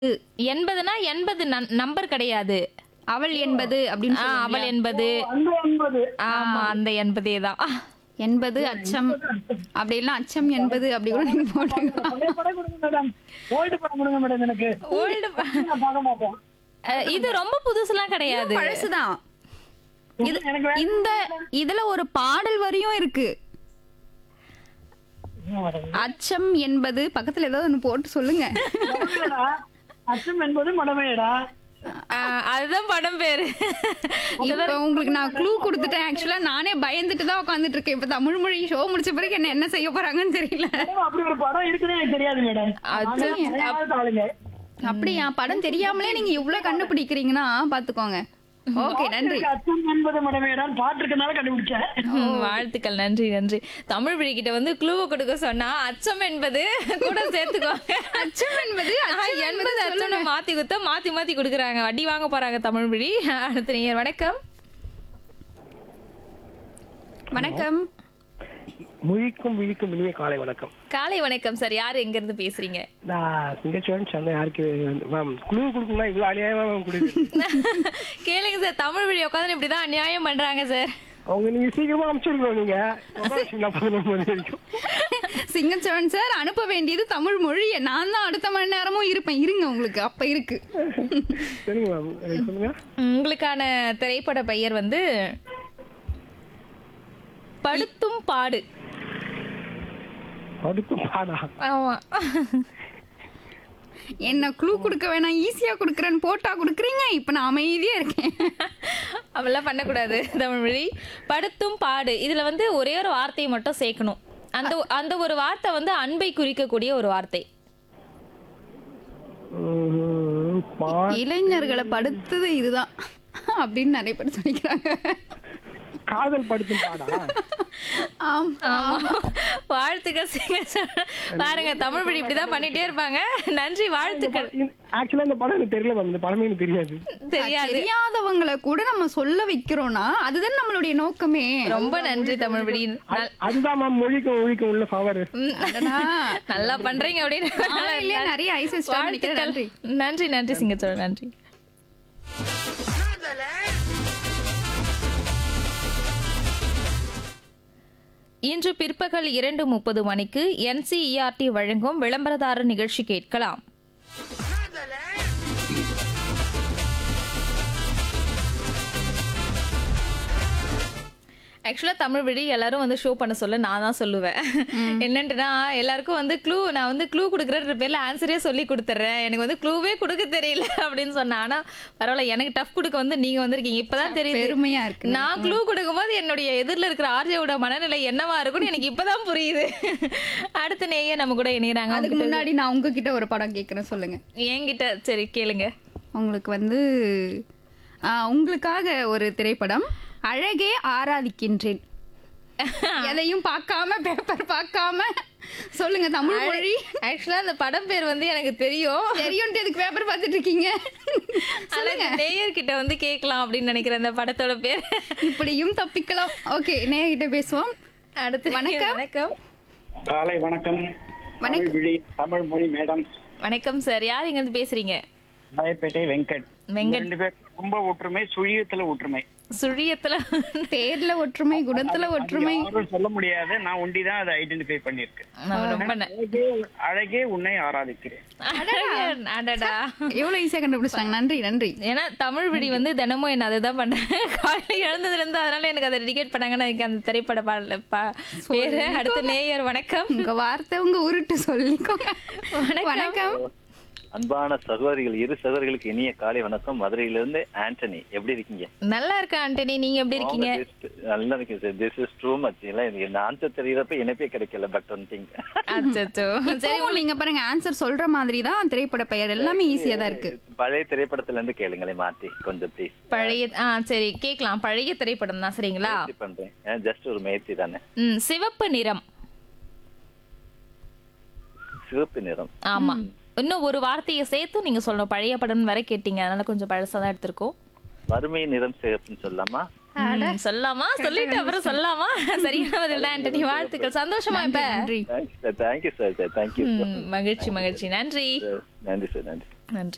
எண்பதுனா எண்பது நம்பர் கிடையாது அவள் என்பது அப்படின்னு ஆ, சொல்லுவோம் அவள் இல்லையா? என்பது அந்த ஒன்பது ஆமா அந்த எண்பதே தான் என்பது அச்சம் அப்படி எல்லாம் அச்சம் என்பது அப்படி கூட நீங்க போட்டுக்கலாம் பழைய படம் கொடுங்க மேடம் ஓல்டு படம் கொடுங்க மேடம் எனக்கு ஓல்டு நான் பார்க்க மாட்டேன் இது ரொம்ப புதுசுலாம் கிடையாது பழசுதான் இது எனக்கு வேற இந்த இதுல ஒரு பாடல் வரியும் இருக்கு மேடம் அச்சம் என்பது பக்கத்துல ஏதாவது ஒண்ணு போட்டு சொல்லுங்க மடமையடா. அச்சம் என்பது மடமையடா ஆ, அதுதான் படம் பேரு இப்ப உங்களுக்கு நான் க்ளூ கொடுத்துட்டேன் ஆக்சுவலா நானே பயந்துட்டு தான் உட்காந்துட்டு இருக்கேன் இப்ப தமிழ் மொழி ஷோ முடிச்ச பிறகு என்ன என்ன செய்ய போறாங்கன்னு தெரியல மேடம், அப்படி ஒரு படம் இருக்குன்னு எனக்கு தெரியாது மேடம் அச்சம். நாங்க பழைய காலத்து ஆளுங்க அப்படியா படம் தெரியாமலே நீங்க இவ்ளோ கண்டுபிடிக்கிறீங்கன்னா பாத்துக்கோங்க ஓகே நன்றி அச்சம் என்பது மடமையடான்னு பாட்டு இருக்கனால கண்டுபிடிச்சேன் ம், வாழ்த்துக்கள் நன்றி நன்றி தமிழ் விழி கிட்ட வந்து க்ளூவை கொடுக்க சொன்னா அச்சம் என்பது கூட சேர்த்துக்கோங்க அச்சம் என்பது ஆ, எண்பது அச்சம் மாத்தி குத்த மாத்தி மாத்தி கொடுக்குறாங்க வட்டி வாங்க போறாங்க தமிழ் விழி அடுத்த நீங்க வணக்கம் வணக்கம் முழிக்கும் விழிக்கும் இனிய காலை வணக்கம் காலை வணக்கம் சார் யாரு எங்க இருந்து பேசுறீங்க நான் சிங்கச்சோன் சொன்னேன் யாருக்கு மேம் குழு கொடுக்கணும்னா இவ்வளோ அநியாயமா மேம் கொடுக்குது கேளுங்க சார் தமிழ் விழி உட்காந்து இப்படிதான் அநியாயம் பண்றாங்க சார் அவங்க நீங்க சீக்கிரமா அனுப்பிச்சிருக்கணும் நீங்க நான் பதினொன்று மணி வரைக்கும் சிங்கச்சவன் சார் அனுப்ப வேண்டியது தமிழ் மொழியை நான் தான் அடுத்த மணி நேரமும் இருப்பேன் இருங்க உங்களுக்கு அப்ப இருக்கு சரிங்க மேம் எனக்கு சொல்லுங்க உங்களுக்கான திரைப்பட பெயர் வந்து படுத்தும் பாடு அடுத்து பாடா ஆமா என்ன க்ளூ கொடுக்க வேணாம் ஈஸியா கொடுக்குறேன்னு போட்டா கொடுக்குறீங்க இப்ப நான் அமைதியா இருக்கேன் அப்படிலாம் பண்ணக்கூடாது தமிழ் மொழி படுத்தும் பாடு இதுல வந்து ஒரே ஒரு வார்த்தையை மட்டும் சேர்க்கணும் அந்த அந்த ஒரு வார்த்தை வந்து அன்பை குறிக்கக்கூடிய ஒரு வார்த்தை உம், பா- இளைஞர்களை படுத்தது இதுதான் அப்படின்னு நிறைய பேர் சொல்லிக்கிறாங்க காதல் படுத்தும் பாடா ஆம் ஆமா வாழ்த்துக்கள் சிங்க பாருங்க தமிழ் மொழி இப்படிதான் பண்ணிட்டே இருப்பாங்க நன்றி வாழ்த்துக்கள் ஆக்சுவலா இந்த படம் எனக்கு தெரியல மேம் இந்த படமே எனக்கு தெரியாது தெரியாது தெரியாதவங்களை கூட நம்ம சொல்ல வைக்கிறோம்னா அதுதான் நம்மளுடைய நோக்கமே ரொம்ப நன்றி தமிழ் மொழி நல்- அதுதான் மேம் மொழிக்கும் ஒழிக்கும் உள்ள பவர் ம். அடடா. நல்லா பண்றீங்க அப்படின்னு காலையிலே நிறைய ஐசஸ் வாழ்த்துக்கள் நன்றி நன்றி நன்றி சிங்கச்சோழ நன்றி இன்று பிற்பகல் இரண்டு முப்பது மணிக்கு என்சிஇஆர்டி வழங்கும் விளம்பரதாரர் நிகழ்ச்சி கேட்கலாம் ஆக்சுவலாக தமிழ் வழி எல்லாரும் வந்து ஷோ பண்ண சொல்ல நான் தான் சொல்லுவேன் என்னன்ட்டுனா எல்லாருக்கும் வந்து க்ளூ நான் வந்து க்ளூ கொடுக்குற பேர்ல ஆன்சரே சொல்லி கொடுத்துட்றேன் எனக்கு வந்து க்ளூவே கொடுக்க தெரியல அப்படின்னு சொன்னேன் ஆனா பரவாயில்ல எனக்கு டஃப் கொடுக்க வந்து நீங்க வந்திருக்கீங்க இப்பதான் தெரியுது பெருமையா இருக்கு நான் க்ளூ கொடுக்கும்போது என்னுடைய எதிரில் இருக்கிற ஆர்ஜியோட மனநிலை என்னவா இருக்கும்னு எனக்கு இப்பதான் புரியுது அடுத்த நேயே நம்ம கூட இணையறாங்க அதுக்கு முன்னாடி நான் உங்ககிட்ட ஒரு படம் கேட்கறேன் சொல்லுங்க என்கிட்ட சரி கேளுங்க உங்களுக்கு வந்து ஆ, உங்களுக்காக ஒரு திரைப்படம் அழகே ஆராதிக்கின்றேன் எதையும் பார்க்காம பேப்பர் பார்க்காம சொல்லுங்க தமிழ் மொழி ஆக்சுவலா அந்த படம் பேர் வந்து எனக்கு தெரியும் தெரியும்ட்டு எதுக்கு பேப்பர் பார்த்துட்டு இருக்கீங்க ஆனா நேயர்கிட்ட வந்து கேட்கலாம் அப்படின்னு நினைக்கிறேன் அந்த படத்தோட பேர் இப்படியும் தப்பிக்கலாம் ஓகே நேர்கிட்ட பேசுவோம் அடுத்து வணக்கம். வணக்கம் காலை வணக்கம் வணக்கம். தமிழ் விழி தமிழ் மொழி மேடம் வணக்கம் சார் யார் இங்க இருந்து பேசுறீங்க ராயப்பேட்டை வெங்கட் வெங்கட். ரெண்டு பேர் ரொம்ப ஒற்றுமை சுழியத்துல ஒற்றுமை சுழியத்துல பேர்ல ஒற்றுமை குணத்துல ஒற்றுமை யாரும் சொல்ல முடியாது நான் ஒண்டி தான் அதை ஐடென்டிஃபை பண்ணியிருக்கேன் நான் ரொம்ப ந- அழகே அழகே உன்னை ஆராதிக்கிறேன் அடடா எவ்வளவு ஈஸியா கண்டுபிடிச்சாங்க நன்றி நன்றி ஏன்னா தமிழ் விடி வந்து தினமும் என்ன அதுதான் பண்றேன் காலையில எழுந்ததுல இருந்து அதனால எனக்கு அதை டெடிகேட் பண்ணாங்கன்னா எனக்கு அந்த திரைப்பட பாடல பா- பேரு அடுத்த நேயர் வணக்கம் உங்க வார்த்தை உங்க உருட்டு சொல்லிக்கோங்க வணக்கம் அன்பான சகோதரிகள் இரு சகோதரிகளுக்கு இனிய காலை வணக்கம் மதுரையிலிருந்து ஆண்டனி எப்படி இருக்கீங்க நல்லா இருக்க ஆண்டனி நீங்க எப்படி இருக்கீங்க நல்லா இருக்கேன் sir this is true much இல்லை எனக்கு ஆன்சர் தெரியறப்ப இணைப்பே கிடைக்கல பட் ஒன் திங் அச்சோ சரி சரி நீங்க பாருங்க ஆன்சர் சொல்ற மாதிரி தான் திரைப்பட பெயர் எல்லாமே ஈஸியா தான் இருக்கு பழைய திரைப்படத்துல இருந்து கேளுங்களேன் மாத்தி கொஞ்சம் ப்ளீஸ் பழைய ஆ சரி கேட்கலாம் பழைய திரைப்படம் தான் சரிங்களா பண்றேன் ஜஸ்ட் ஒரு முயற்சி தானே ம் சிவப்பு நிறம் சிவப்பு நிறம் ஆமா இன்னும் ஒரு வார்த்தையை சேர்த்து நீங்க சொல்லணும் பழைய படம் வரை கேட்டீங்க அதனால கொஞ்சம் பழசா தான் எடுத்திருக்கோம் வறுமை நிறம் சிவப்புன்னு சொல்லலாமா ம், சொல்லாமா சொல்லிட்டு அப்புறம் சொல்லாமா சரியான பதில் தான் ஆண்டனி வாழ்த்துக்கள் சந்தோஷமா இப்ப நன்றி thank you sir thank you sir thank you ம், மகிழ்ச்சி மகிழ்ச்சி நன்றி நன்றி சார் நன்றி நன்றி